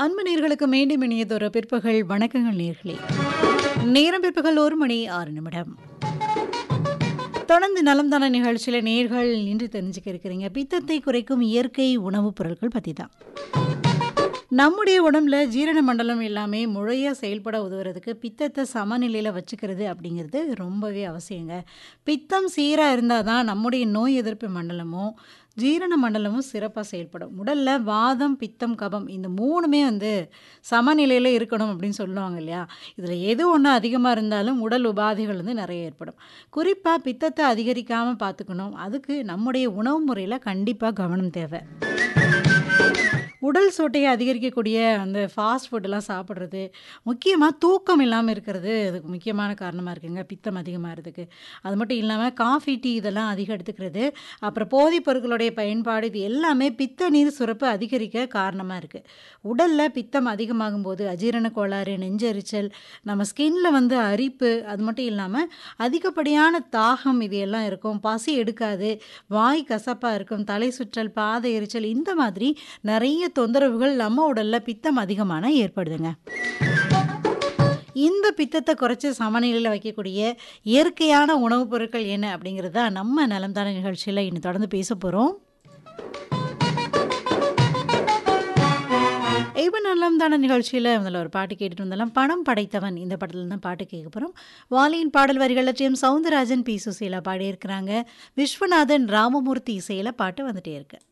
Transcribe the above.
அன்பு நேர்களுக்கு மீண்டும் இனியதொரு பிற்பகல் வணக்கங்கள் நேர்களே நேரம் பிற்பகல் ஒரு மணி ஆறு நிமிடம் தொடர்ந்து நலம்தான நிகழ்ச்சியில் நேர்கள் நின்று தெரிஞ்சுக்க இருக்கிறீங்க பித்தத்தை குறைக்கும் இயற்கை உணவுப் பொருட்கள் பற்றி தான் நம்முடைய உடம்புல ஜீரண மண்டலம் எல்லாமே முறையாக செயல்பட உதவுறதுக்கு பித்தத்தை சமநிலையில் வச்சுக்கிறது அப்படிங்கிறது ரொம்பவே அவசியங்க பித்தம் சீராக இருந்தால் தான் நம்முடைய நோய் எதிர்ப்பு மண்டலமும் ஜீரண மண்டலமும் சிறப்பாக செயல்படும் உடலில் வாதம் பித்தம் கபம் இந்த மூணுமே வந்து சமநிலையில் இருக்கணும் அப்படின்னு சொல்லுவாங்க இல்லையா இதில் எது ஒன்று அதிகமாக இருந்தாலும் உடல் உபாதைகள் வந்து நிறைய ஏற்படும் குறிப்பாக பித்தத்தை அதிகரிக்காமல் பார்த்துக்கணும் அதுக்கு நம்முடைய உணவு முறையில் கண்டிப்பாக கவனம் தேவை உடல் சூட்டையை அதிகரிக்கக்கூடிய அந்த ஃபாஸ்ட் ஃபுட்டெல்லாம் சாப்பிட்றது முக்கியமாக தூக்கம் இல்லாமல் இருக்கிறது அதுக்கு முக்கியமான காரணமாக இருக்குங்க பித்தம் அதிகமாகிறதுக்கு அது மட்டும் இல்லாமல் காஃபி டீ இதெல்லாம் அதிகம் எடுத்துக்கிறது அப்புறம் போதைப் பொருட்களுடைய பயன்பாடு இது எல்லாமே பித்த நீர் சுரப்பு அதிகரிக்க காரணமாக இருக்குது உடலில் பித்தம் அதிகமாகும் போது அஜீரண கோளாறு நெஞ்செரிச்சல் நம்ம ஸ்கின்ல வந்து அரிப்பு அது மட்டும் இல்லாமல் அதிகப்படியான தாகம் இது எல்லாம் இருக்கும் பசி எடுக்காது வாய் கசப்பாக இருக்கும் தலை சுற்றல் பாத எரிச்சல் இந்த மாதிரி நிறைய தொந்தரவுகள் நம்ம உடல்ல பித்தம் அதிகமான ஏற்படுதுங்க இந்த பித்தத்தை குறைச்சி சமநிலையில் வைக்கக்கூடிய இயற்கையான உணவுப் பொருட்கள் என்ன அப்படிங்கிறது தான் நம்ம நலம்தான நிகழ்ச்சியில் இன்னும் தொடர்ந்து பேச போகிறோம் இப்போ நலம்தான நிகழ்ச்சியில் முதல்ல ஒரு பாட்டு கேட்டுட்டு வந்தாலும் பணம் படைத்தவன் இந்த படத்தில் தான் பாட்டு கேட்க போகிறோம் வாலியின் பாடல் வரிகளில் T M Soundararajan P Susheela பாடியிருக்கிறாங்க விஸ்வநாதன் ராமமூர்த்தி இசையில் பாட்டு வந்துட்டே இருக்கு